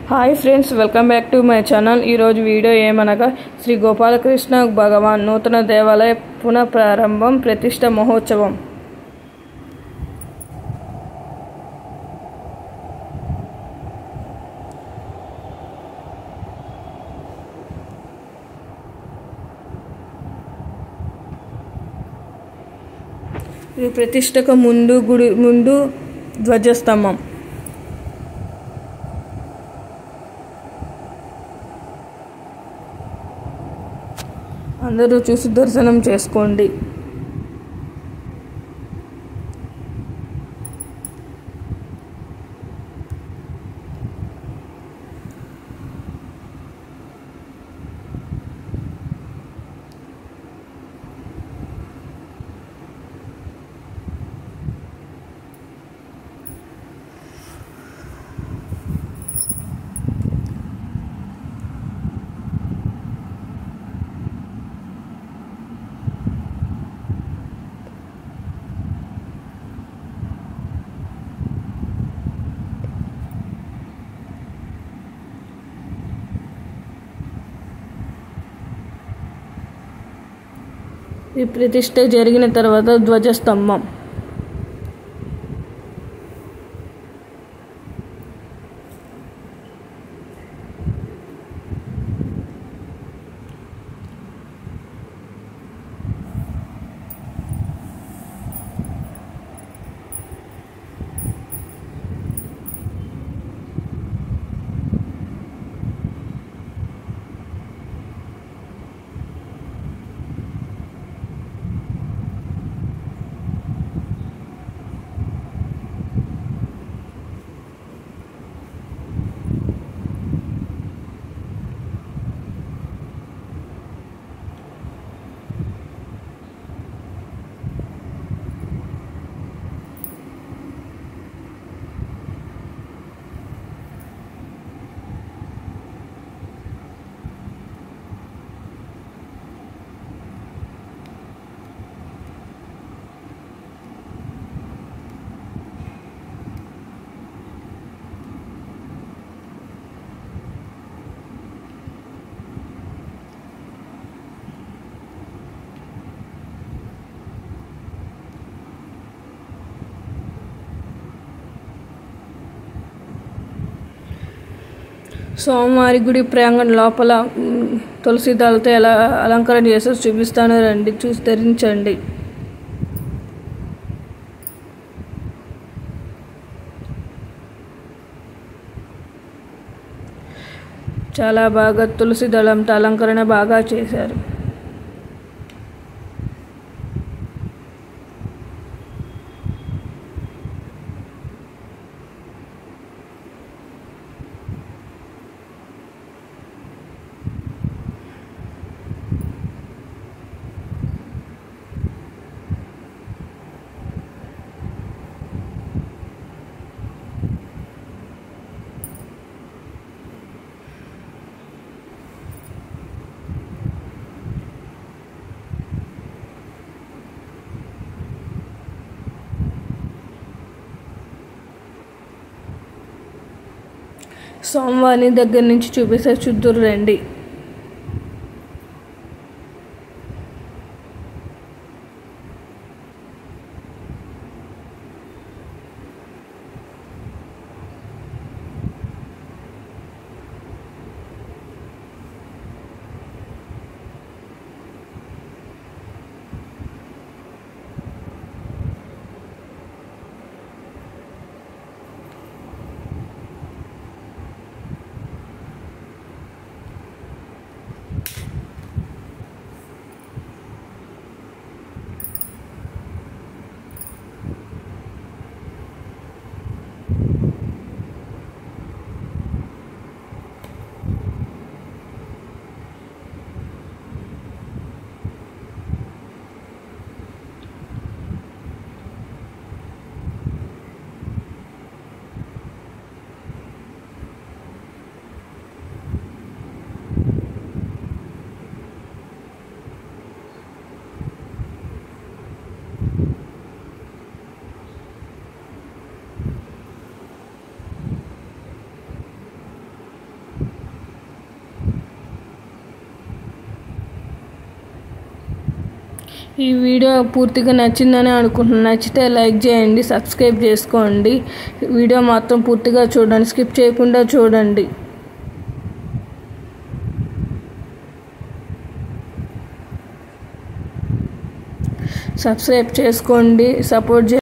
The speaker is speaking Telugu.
hi friends welcome back to my channel ఈరోజు వీడియో ఏమనగా శ్రీ గోపాలకృష్ణ భగవాన్ నూతన దేవాలయ పునఃప్రారంభం ప్రతిష్ట మహోత్సవం ఇది ప్రతిష్టకు ముందు గుడి ముందు ధ్వజస్తంభం అందరూ చూసి దర్శనం చేసుకోండి ఈ ప్రతిష్ట జరిగిన తర్వాత ధ్వజస్తంభం సోమవారి గుడి ప్రాంగణ లోపల మ్, తులసి దళతో ఎలా అలంకరణ చేసో చూపిస్తాను రండి చూసి ధరించండి చాలా బాగా తులసి దళంతో అలంకరణ బాగా చేశారు సోమవారి దగ్గర నుంచి చూపిస్తే చుద్దూరు రండి ఈ వీడియో పూర్తిగా నచ్చిందని అనుకుంటున్నాను నచ్చితే లైక్ చేయండి సబ్స్క్రైబ్ చేసుకోండి వీడియో మొత్తం పూర్తిగా చూడండి స్కిప్ చేయకుండా చూడండి సబ్స్క్రైబ్ చేసుకోండి సపోర్ట్ చే